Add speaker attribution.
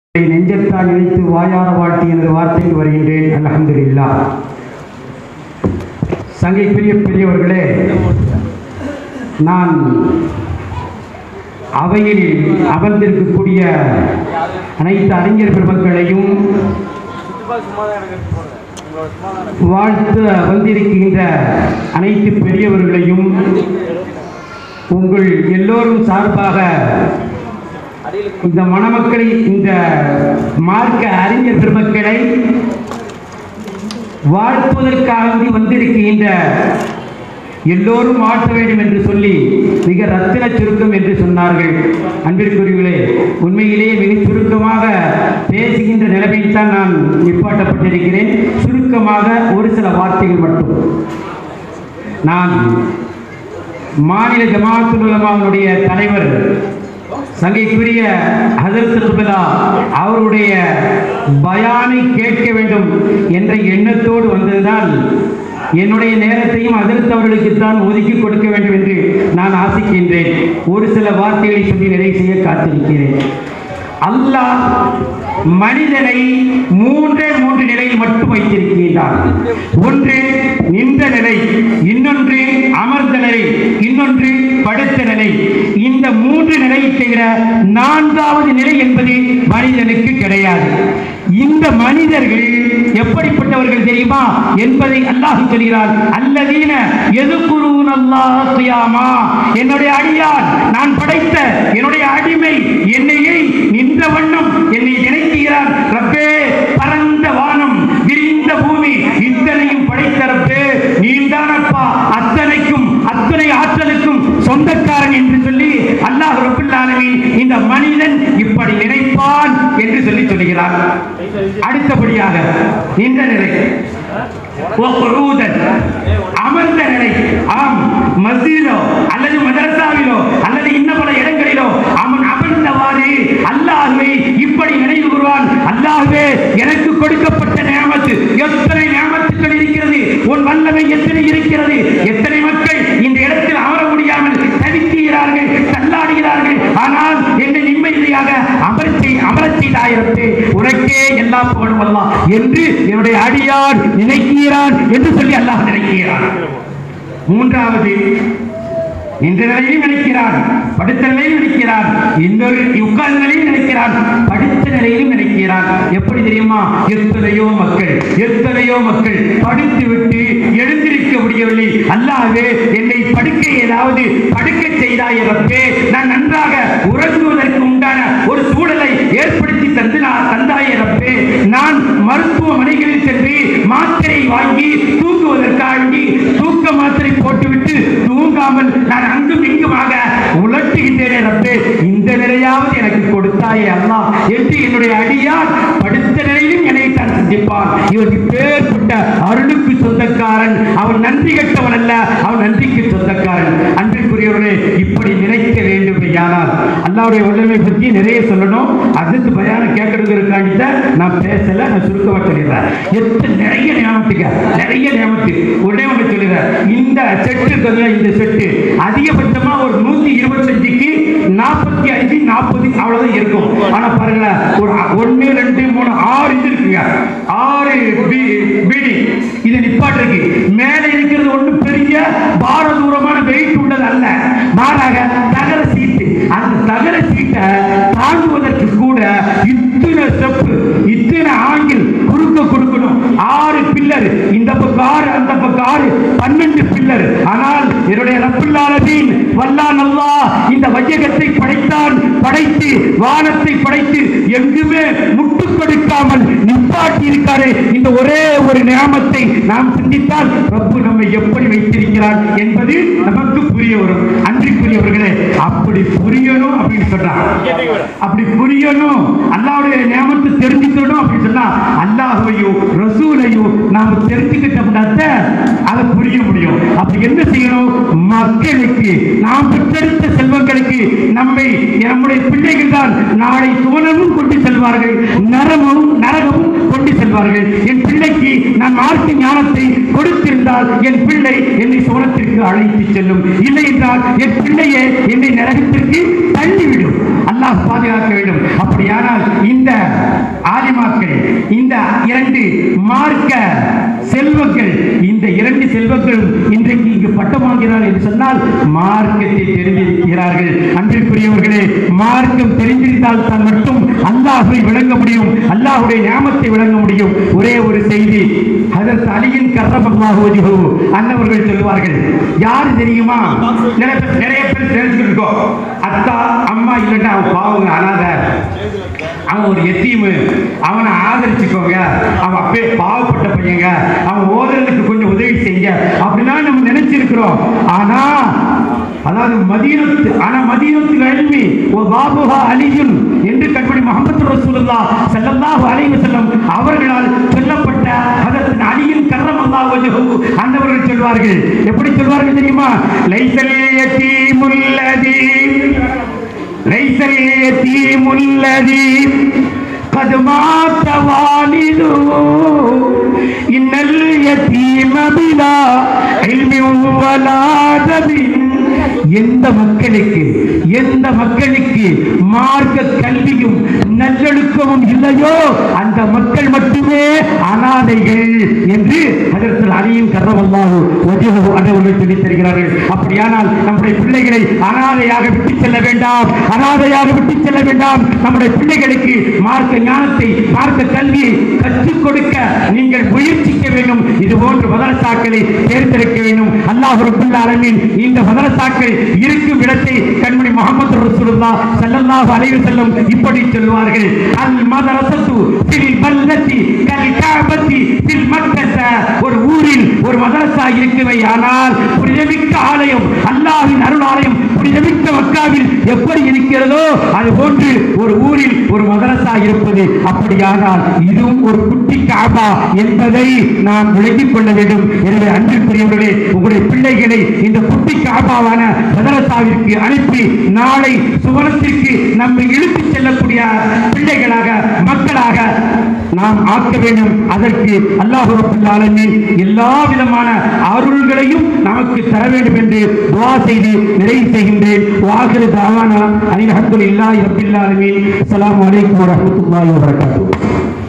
Speaker 1: நெஞ்சத்தால் நினைத்து வாயார வாழ்த்தி எனது வார்த்தைக்கு வருகின்றேன் அல்ஹம்துலில்லா சங்கை பெரிய பெரியவர்களே நான் அவையில் அமர்ந்திருக்கக்கூடிய அனைத்து அறிஞர் பெருமக்களையும் வாழ்த்து வந்திருக்கின்ற அனைத்து பெரியவர்களையும் உங்கள் எல்லோரும் சார்பாக இந்த மணமக்களை இந்த மார்க்க அறிஞர் பெருமக்களை வாழ்த்துவதற்காக வந்திருக்கின்ற எல்லோரும் வாழ்த்த வேண்டும் என்று சொல்லி மிக ரத்தின சுருக்கம் என்று சொன்னார்கள் அன்பிற்குரியவர்களே உண்மையிலேயே மிக சுருக்கமாக பேசுகின்ற நிலைமையில் தான் நான் நிப்பாட்டப்பட்டிருக்கிறேன் சுருக்கமாக ஒரு சில வார்த்தைகள் மட்டும் நான் மாநில ஜமாத்துல் உலமாவுடைய தலைவர் சங்கைக்குரிய ஹதரத் குபலா அவருடைய பயானை கேட்க வேண்டும் என்ற எண்ணத்தோடு வந்ததுதான் என்னுடைய நேரத்தையும் ஹதரத் அவர்களுக்குத்தான் ஒதுக்கி கொடுக்க வேண்டும் என்று நான் ஆசிக்கின்றேன் ஒரு சில வார்த்தைகளை சொல்லி நிறைவு செய்ய காத்திருக்கிறேன் அல்லாஹ் மனிதனை மூன்றே மூன்று நிலையில் மட்டும் வைத்திருக்கின்றான் ஒன்று நின்ற நிலை இன்னொன்று அமர்ந்த நிலை இன்னொன்று படுத்த நிலை இந்த மூன்று நிலையை தவிர நான்காவது நிலை என்பது மனிதனுக்கு கிடையாது இந்த மனிதர்கள் எப்படிப்பட்டவர்கள் தெரியுமா என்பதை அல்லாஹ் சொல்கிறார் அல்லதீன எதுக்குருன் அல்லாஹ் கியாமா என்னுடைய அடியார் நான் படைத்த என்னுடைய அடிமை என்னையை நின்ற வண்ணம் என்னை நினைக்கிறார் ரப்பே பரந்த வானம் விரிந்த பூமி இத்தனையும் படைத்த ரப்பே நீந்தானப்பா அத்தனைக்கும் அத்தனை ஆற்றலுக்கும் சொந்தக்காரன் என்று சொல்லி அல்லாஹ் ரபுல் ஆலமீன் இந்த மனிதன் இப்படி நினைப்பான் என்று சொல்லி சொல்கிறார் அடுத்தபடியாக நின்ற நிலை وقعودا. அமர்ந்த நிலை ஆம் மஸ்ஜிதிலோ அல்லது மதரசாவிலோ அல்லது இன்ன பல இடங்களிலோ அவன் அமர்ந்தவாறு அல்லாஹ்வை இப்படி நினைவு கூறுவான் அல்லாஹ்வே எனக்கு கொடுக்கப்பட்ட நியமத்து எத்தனை நியமத்துக்கள் இருக்கிறது உன் வல்லமை எத்தனை இருக்கிறது எத்தனை மக்கள் இந்த இடத்தில் அமர முடியாமல் தவிக்கிறார்கள் தள்ளாடுகிறார்கள் ஆனால் என்னை நிம்மதியாக அமரத்தை அமரச் செய்தாயிரத்து உனக்கே எல்லா புகழும் அல்லாஹ் என்று என்னுடைய அடியார் நினைக்கிறான் என்று சொல்லி அல்லாஹ் நினைக்கிறான் மூன்றாவது நின்ற நிலையிலும் நினைக்கிறான் படுத்த நிலையிலும் நினைக்கிறான் இன்னொரு உட்கார்ந்த நிலையிலும் நினைக்கிறான் படுத்த நிலையிலும் நினைக்கிறான் எப்படி தெரியுமா எத்தனையோ மக்கள் எத்தனையோ மக்கள் படுத்து விட்டு எழுந்திருக்க முடியவில்லை அல்லாஹ்வே என்னை படுக்க ஏதாவது படுக்க செய்தாய் ரப்பே நான் நன்றாக உறங்குவதற்கு உண்டான ஒரு சூழலை ஏற்படுத்தி தந்து நான் தந்தாய் ரப்பே நான் மருத்துவமனைகளில் சென்று மாத்திரை வாங்கி தூங்குவதற்காக வேண்டி தூக்க மாத்திரை போட்டுவிட்டு தூங்காமல் நான் அங்கும் இங்குமாக உலட்டுகின்றேனே ரப்பே இந்த நிலையாவது எனக்கு கொடுத்தாயே அண்ணா என்று என்னுடைய அடியார் படுத்த நிலையிலும் என்னை தான் சந்திப்பான் இவன் பேர்பட்ட அருளுக்கு சொந்தக்காரன் அவன் நன்றி கட்டவன் அல்ல அவன் நன்றிக்கு சொந்தக்காரன் அன்பிற்குரியவர்களே இப்படி நினைக்க வேண்டும் ஆனால் அல்லாவுடைய வல்லமை பற்றி நிறைய சொல்லணும் அதுக்கு பயான கேட்கறதுக்காண்டி தான் நான் பேசல நான் சுருக்கமாக சொல்லிடுறேன் எத்தனை நிறைய நியமத்துக்கு நிறைய நியமத்து உடனே ஒன்று சொல்லிடுறேன் இந்த செட்டு இருக்குதுல்ல இந்த செட்டு அதிகபட்சமா ஒரு நூத்தி இருபத்தஞ்சுக்கு நாற்பத்தி அஞ்சு நாற்பது அவ்வளவுதான் இருக்கும் ஆனா பாருங்களேன் ஒரு ஒன்னு ரெண்டு மூணு ஆறு இது இருக்குங்க ஆறு பீ- பீடி இது நிப்பாட்டு இருக்கு மேலே இருக்கிறது ஒண்ணு பெரிய பாரதூரமான வெயிட் உள்ளது அல்ல மாறாக தகர சீட்டு அந்த தகர சீட்டை தாங்குவதற்கு கூட இத்தனை ஸ்டெப் இத்தனை ஆங்கிள் குறுக்க கொடுக்கணும் ஆறு பில்லர் இந்த பக்கம் ஆறு அந்த பக்கம் ஆறு பன்னெண்டு பில்லர் ஆனால் என்னுடைய ரப்புல்லாலதீன் வல்லான் அல்லாஹ் இந்த வையகத்தை படைத்தான் படைத்து வானத்தை படைத்து எங்குமே முட்டு கொடுக்காமல் நிப்பாட்டி இருக்காரு இந்த ஒரே ஒரு நியாமத்தை நாம் சிந்தித்தால் ரப்பு நம்மை எப்படி வைத்திருக்கிறார் என்பது நமக்கு புரிய வரும் அன்றிக்குரியவர்களே அப்படி புரியணும் அப்படின்னு சொல்றான் அப்படி புரியணும் அல்லாவுடைய நியமத்தை தெரிஞ்சுக்கணும் அப்படின்னு சொன்னா அல்லாஹையும் ரசூலையும் நாம தெரிஞ்சுக்கிட்டோம்னா அதை புரிய முடியும் அப்படி என்ன செய்யணும் மக்களுக்கு நாம் பெற்றெடுத்த செல்வங்களுக்கு நம்மை நம்முடைய பிள்ளைகள் தான் நாளை சுவனமும் கொண்டு செல்வார்கள் நரமும் நரகமும் கொண்டு செல்வார்கள் என் பிள்ளைக்கு நான் மார்க்க ஞானத்தை கொடுத்திருந்தால் என் பிள்ளை என்னை சுவனத்திற்கு அழைத்து செல்லும் இல்லை என்றால் என் பிள்ளையை என்னை நரகத்திற்கு தள்ளிவிடும் அல்லாஹ் பாதுகாக்க வேண்டும் அப்படியானால் இந்த மார்க்கத்தை தெரிந்திருக்கிறார்கள் அன்பிற்குரியவர்களே மார்க்கம் தெரிந்திருந்தால் தான் மட்டும் அல்லாஹ்வை விளங்க முடியும் அல்லாஹ்வுடைய ஞாபகத்தை விளங்க முடியும் ஒரே ஒரு செய்தி அதற்கு அலியின் கர்ரமல்லாஹு அன்னவர்கள் சொல்லுவார்கள் யார் தெரியுமா நிறைய பேர் நிறைய பேர் தெரிஞ்சுக்கிட்டு இருக்கோம் அத்தா அம்மா இல்லைன்னா அவன் பாவங்க அனாதை அவன் ஒரு எத்தீமு அவனை ஆதரிச்சுக்கோங்க அவன் அப்பே பாவப்பட்ட பையங்க அவன் ஓதுறதுக்கு கொஞ்சம் உதவி செய்ய அப்படிலாம் நம்ம நினைச்சிருக்கிறோம் ஆனா அதாவது மதீனத்து ஆனா மதீனத்து அழிவி ஓ பாபுஹா அலியுன் என்று கண்படி முகமது ரசூலுல்லா ஸல்லல்லாஹு அலைஹி வஸல்லம் அவர்களால் சொல்லப்பட்ட அதற்கு அலியின் கர்ரம் அல்லாஹ் வஜஹு அந்தவர்கள் சொல்வார்கள் எப்படி சொல்வார்கள் தெரியுமா லைசல் யதீமுல்லதி ليس اليتيم الذي قد مات والده إن اليتيم بلا علم ولا أدب எந்த மக்களுக்கு எந்த மக்களுக்கு மார்க்க கல்வியும் நல்லொழுக்கமும் இல்லையோ அந்த மக்கள் மட்டுமே அனாதைகள் என்று அதற்கு அணியும் கர்றவல்லாஹு வஜஹு அன்னவர்கள் சொல்லித் தருகிறார்கள் அப்படியானால் நம்முடைய பிள்ளைகளை அனாதையாக விட்டு செல்ல வேண்டாம் அனாதையாக விட்டு செல்ல வேண்டாம் நம்முடைய பிள்ளைகளுக்கு மார்க்க ஞானத்தை மார்க்க கல்வியை கற்றுக் கொடுக்க நீங்கள் முயற்சிக்க வேண்டும் இது போன்ற மதரசாக்களை தேர்ந்தெடுக்க வேண்டும் அல்லாஹ் ரபுல் ஆலமீன் இந்த மதரசாக்கள் இருக்கும் இடத்தை கண்மணி முகமது ரசூலுல்லாஹ் ஸல்லல்லாஹு அலைஹி வஸல்லம் இப்படி சொல்வார்கள் அல் மதரசத்து ஃபில் பல்லத்தி கல் கஅபத்தி ஃபில் மக்கத்த ஒரு ஊரில் ஒரு மதரசா இருக்குவை ஆனால் புனிதமிக்க ஆலயம் அல்லாஹ்வின் அருள் ஆலயம் புனிதமிக்க மக்காவில் எப்படி இருக்கிறதோ அது போன்று ஒரு ஊரில் ஒரு மதரசா இருப்பது அப்படியானால் இதுவும் ஒரு குட்டி காபா என்பதை நாம் விளங்கிக் கொள்ள வேண்டும் எனவே அன்பிற்குரியவர்களே உங்களுடைய பிள்ளைகளை இந்த குட்டி காபாவான மதரசாவிற்கு அனுப்பி நாளை சுவனத்திற்கு நம்மை இழுத்துச் செல்லக்கூடிய பிள்ளைகளாக மக்களாக நாம் ஆக்க வேண்டும் அதற்கு அல்லாஹ் ரப்பல் ஆலமீன் எல்லா விதமான அருள்களையும் நமக்கு தர வேண்டும் என்று துஆ செய்து நிறைவு செய்கின்றேன் வாகிரு தாவானா அனில் அஹமதுல்லாஹி ரப்பில் ஆலமீன் அஸ்ஸலாமு அலைக்கும் வரஹ்மத்துல்லாஹி வபரகாத்துஹு